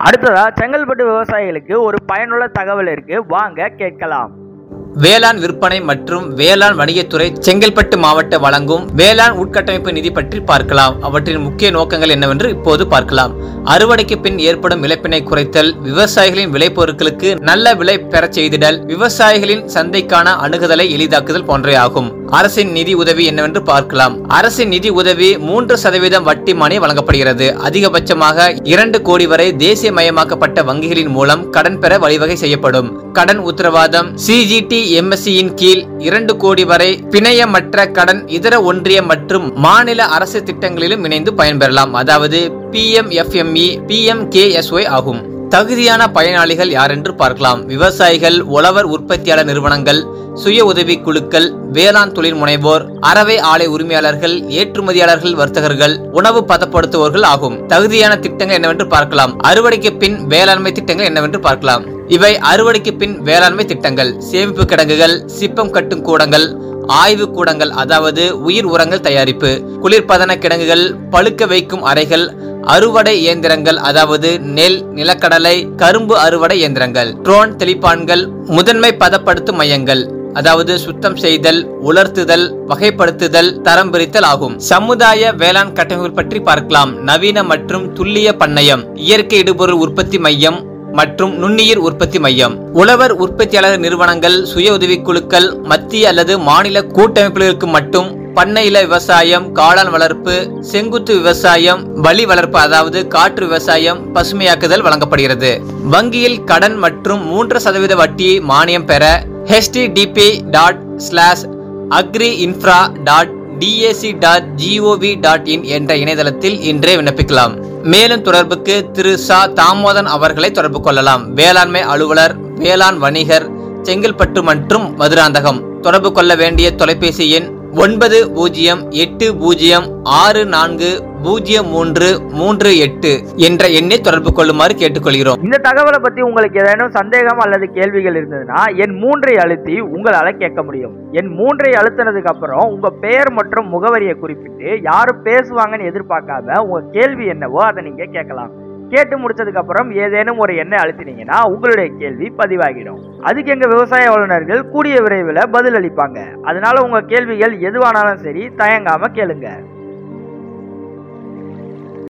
அடுத்ததா செங்கல்பட்டு விவசாயிகளுக்கு ஒரு பயனுள்ள தகவல் இருக்கு வாங்க கேட்கலாம் வேளாண் விற்பனை மற்றும் வேளாண் வணிகத்துறை செங்கல்பட்டு மாவட்ட வழங்கும் வேளாண் உட்கட்டமைப்பு நிதி பற்றி பார்க்கலாம் அவற்றின் முக்கிய நோக்கங்கள் என்னவென்று இப்போது பார்க்கலாம் அறுவடைக்கு பின் ஏற்படும் இழப்பினை குறைத்தல் விவசாயிகளின் விளைபொருட்களுக்கு நல்ல விலை பெறச் செய்திடல் விவசாயிகளின் சந்தைக்கான அணுகுதலை எளிதாக்குதல் போன்றவை ஆகும் அரசின் நிதி உதவி என்னவென்று பார்க்கலாம் அரசின் நிதி உதவி மூன்று சதவீதம் வட்டி மானியம் வழங்கப்படுகிறது அதிகபட்சமாக இரண்டு கோடி வரை தேசியமயமாக்கப்பட்ட வங்கிகளின் மூலம் கடன் பெற வழிவகை செய்யப்படும் கடன் உத்தரவாதம் சிஜிடி எம்எஸ்சியின் கீழ் இரண்டு கோடி வரை பிணையமற்ற கடன் இதர ஒன்றிய மற்றும் மாநில அரசு திட்டங்களிலும் இணைந்து பயன்பெறலாம் அதாவது பிஎம்எஃப்எம்இ பிஎம்கேஎஸ்ஒய் ஆகும் தகுதியான பயனாளிகள் யார் என்று பார்க்கலாம் விவசாயிகள் உழவர் உற்பத்தியாளர் நிறுவனங்கள் சுய உதவி குழுக்கள் வேளாண் தொழில் முனைவோர் அறவை ஆலை உரிமையாளர்கள் ஏற்றுமதியாளர்கள் வர்த்தகர்கள் உணவு பதப்படுத்துவோர்கள் ஆகும் தகுதியான திட்டங்கள் என்னவென்று பார்க்கலாம் அறுவடைக்கு பின் வேளாண்மை திட்டங்கள் என்னவென்று பார்க்கலாம் இவை அறுவடைக்கு பின் வேளாண்மை திட்டங்கள் சேமிப்பு கிடங்குகள் சிப்பம் கட்டும் கூடங்கள் ஆய்வு கூடங்கள் அதாவது உயிர் உரங்கள் தயாரிப்பு குளிர்பதன கிடங்குகள் பழுக்க வைக்கும் அறைகள் அறுவடை இயந்திரங்கள் அதாவது நெல் நிலக்கடலை கரும்பு அறுவடை இயந்திரங்கள் ட்ரோன் தெளிப்பான்கள் முதன்மை பதப்படுத்தும் மையங்கள் அதாவது சுத்தம் செய்தல் உலர்த்துதல் வகைப்படுத்துதல் தரம் பிரித்தல் ஆகும் சமுதாய வேளாண் கட்டமைப்பு பற்றி பார்க்கலாம் நவீன மற்றும் துல்லிய பண்ணையம் இயற்கை இடுபொருள் உற்பத்தி மையம் மற்றும் நுண்ணுயிர் உற்பத்தி மையம் உழவர் உற்பத்தியாளர் நிறுவனங்கள் சுய உதவிக் குழுக்கள் மத்திய அல்லது மாநில கூட்டமைப்புகளுக்கு மட்டும் பண்ணையில விவசாயம் காளான் வளர்ப்பு செங்குத்து விவசாயம் வழி வளர்ப்பு அதாவது காற்று விவசாயம் பசுமையாக்குதல் வழங்கப்படுகிறது வங்கியில் கடன் மற்றும் மூன்று சதவீத வட்டியை மானியம் பெற HTTP dot slash agri infra dot DAC dot GOV dot in என்ற இணையதளத்தில் இன்றே விண்ணப்பிக்கலாம் மேலும் தொடர்புக்கு திரு சா தாமோதன் அவர்களை தொடர்பு கொள்ளலாம் வேளாண்மை அலுவலர் வேளாண் வணிகர் செங்கல்பட்டு மற்றும் மதுராந்தகம் தொடர்பு கொள்ள வேண்டிய தொலைபேசி எண் ஒன்பது பூஜ்ஜியம் எட்டு பூஜ்ஜியம் ஆறு நான்கு பூஜ்ஜியம் மூன்று மூன்று எட்டு என்ற எண்ணை தொடர்பு கொள்ளுமாறு கேட்டுக்கொள்கிறோம் இந்த தகவலை பத்தி உங்களுக்கு ஏதேனும் சந்தேகம் அல்லது கேள்விகள் இருந்ததுன்னா என் மூன்றை அழுத்தி உங்களால கேட்க முடியும் என் மூன்றை அழுத்தினதுக்கு அப்புறம் உங்க பெயர் மற்றும் முகவரியை குறிப்பிட்டு யாரு பேசுவாங்கன்னு எதிர்பார்க்காம உங்க கேள்வி என்னவோ அதை நீங்க கேட்கலாம் கேட்டு முடிச்சதுக்கு அப்புறம் ஏதேனும் ஒரு எண்ணை அழுத்தினீங்கன்னா உங்களுடைய கேள்வி பதிவாகிடும் அதுக்கு எங்க விவசாய வல்லுநர்கள் கூடிய விரைவில் பதில் அளிப்பாங்க அதனால உங்க கேள்விகள் எதுவானாலும் சரி தயங்காம கேளுங்க